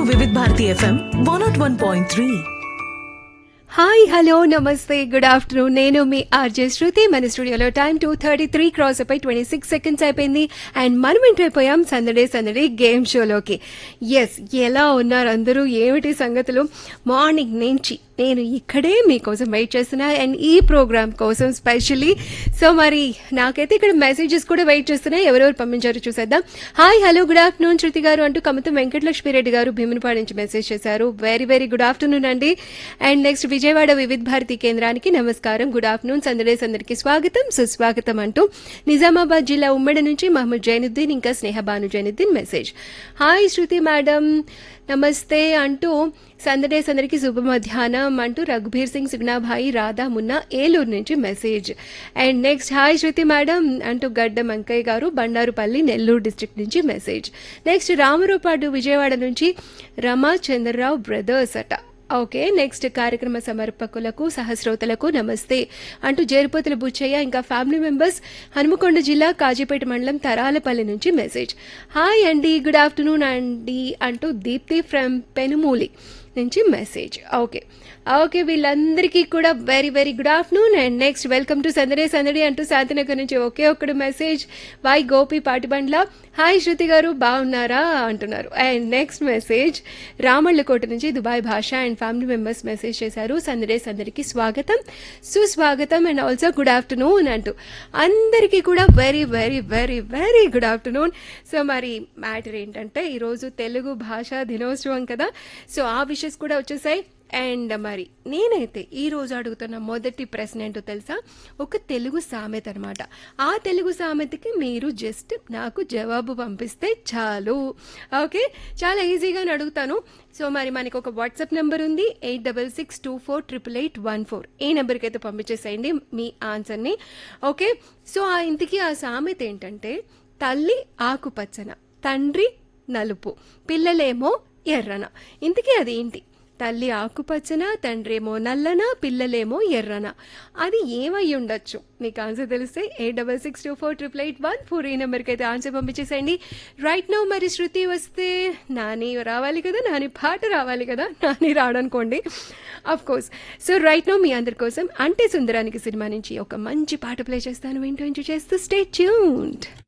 వివిధ Bharati FM one nought one point three hi hello నమస్తే good afternoon నేను మీ ఆర్జే శృతి మన స్టూడియోలో time two thirty three cross అయిపోయి ట్వంటీ సిక్స్ సెకండ్స్ అయిపోయింది అండ్ మనం ఎంటర్ అయిపోయాం సందడే సందడే గేమ్ షోలోకి ఎస్ ఎలా ఉన్నారు అందరూ ఏమిటి సంగతులు మార్నింగ్ నుంచి నేను ఇక్కడే మీకోసం వెయిట్ చేస్తున్నా అండ్ ఈ ప్రోగ్రామ్ కోసం స్పెషలీ సో మరి నాకైతే ఇక్కడ మెసేజెస్ కూడా వెయిట్ చేస్తున్నాయి ఎవరెవరు పంపించారో చూసేద్దాం hi hello good afternoon Shruti గారు అంటూ కమతం వెంకటలక్ష్మిరెడ్డి గారు భీమునిపాడు నుంచి మెసేజ్ చేశారు వెరీ వెరీ గుడ్ ఆఫ్టర్నూన్ అండి అండ్ నెక్స్ట్ విజయవాడ వివిధ భారతి కేంద్రానికి నమస్కారం గుడ్ ఆఫ్టర్నూన్ సందడేస్ అందరికి స్వాగతం సుస్వాగతం అంటూ నిజామాబాద్ జిల్లా ఉమ్మడి నుంచి మహమ్మద్ జైనుద్దీన్ ఇంకా Sneha Bhanu Zainuddin message hi Shruti madam నమస్తే అంటూ సందడేస్ అందరికి శుభ మధ్యాహ్నం అంటూ రఘుబీర్ సింగ్ సుగ్నాభాయి రాధా మున్నా ఏలూరు నుంచి message and next hi Shruti madam అంటూ గడ్డ వెంకయ్య గారు బండారుపల్లి నెల్లూరు డిస్ట్రిక్ట్ నుంచి మెసేజ్ నెక్స్ట్ రామరూపాడు విజయవాడ నుంచి రమా చంద్రరావు బ్రదర్స్ అట ఓకే నెక్స్ట్ కార్యక్రమ సమర్పకులకు సహస్రోతలకు నమస్తే అంటూ జేరుపోతుల బుచ్చయ్య ఇంకా ఫ్యామిలీ మెంబర్స్ హనుమకొండ జిల్లా కాజీపేట మండలం తరాలపల్లి నుంచి మెసేజ్ హాయ్ అండి గుడ్ ఆఫ్టర్నూన్ అండి అంటూ దీప్తి ఫ్రమ్ పెనుమూలి నుంచి మెసేజ్ ఓకే ఓకే వీళ్ళందరికీ కూడా very very good afternoon and next welcome to సందడే సందడి అంటూ శాంతినగర్ నుంచి ఒకే ఒక్కడు message Y Gopi Patibandla hi Shruti గారు బాగున్నారా అంటున్నారు అండ్ నెక్స్ట్ మెసేజ్ రామళ్ళకోట నుంచి దుబాయ్ భాష అండ్ ఫ్యామిలీ మెంబర్స్ మెసేజ్ చేశారు సందడే సందడికి స్వాగతం సుస్వాగతం అండ్ ఆల్సో గుడ్ ఆఫ్టర్నూన్ అంటూ అందరికీ కూడా very very very very good afternoon so మరి మ్యాటర్ ఏంటంటే ఈరోజు తెలుగు భాషా దినోత్సవం కదా సో ఆ విషయస్ కూడా వచ్చేసాయి అండ్ మరి నేనైతే ఈ రోజు అడుగుతున్న మొదటి ప్రశ్న ఏంటో తెలుసా ఒక తెలుగు సామెత అనమాట ఆ తెలుగు సామెతకి మీరు జస్ట్ నాకు జవాబు పంపిస్తే చాలు ఓకే చాలా ఈజీగానే అడుగుతాను సో మరి మనకి ఒక వాట్సాప్ నెంబర్ ఉంది eight double six two four triple eight one four ఈ నెంబర్కి అయితే పంపించేసేయండి మీ ఆన్సర్ని ఓకే సో ఆ ఇంతకీ ఆ సామెత ఏంటంటే తల్లి ఆకుపచ్చన తండ్రి నలుపు పిల్లలేమో ఎర్రన ఇంతకీ అది ఏంటి తల్లి ఆకుపచ్చన తండ్రేమో నల్లన పిల్లలేమో ఎర్రన అది ఏమై ఉండొచ్చు మీకు ఆన్సర్ తెలిస్తే eight double six two four triple eight one four ఈ నెంబర్కి అయితే ఆన్సర్ పంపించేసేయండి రైట్ నో మరి శృతి వస్తే నాని రావాలి కదా నాని పాట రావాలి కదా నాని రాడనుకోండి of course so right no మీ అందరి కోసం అంటే సుందరానికి సినిమా నుంచి ఒక మంచి పాట ప్లే చేస్తాను వింటూ ఎంజాయ్ చేస్తూ స్టే ట్యూన్డ్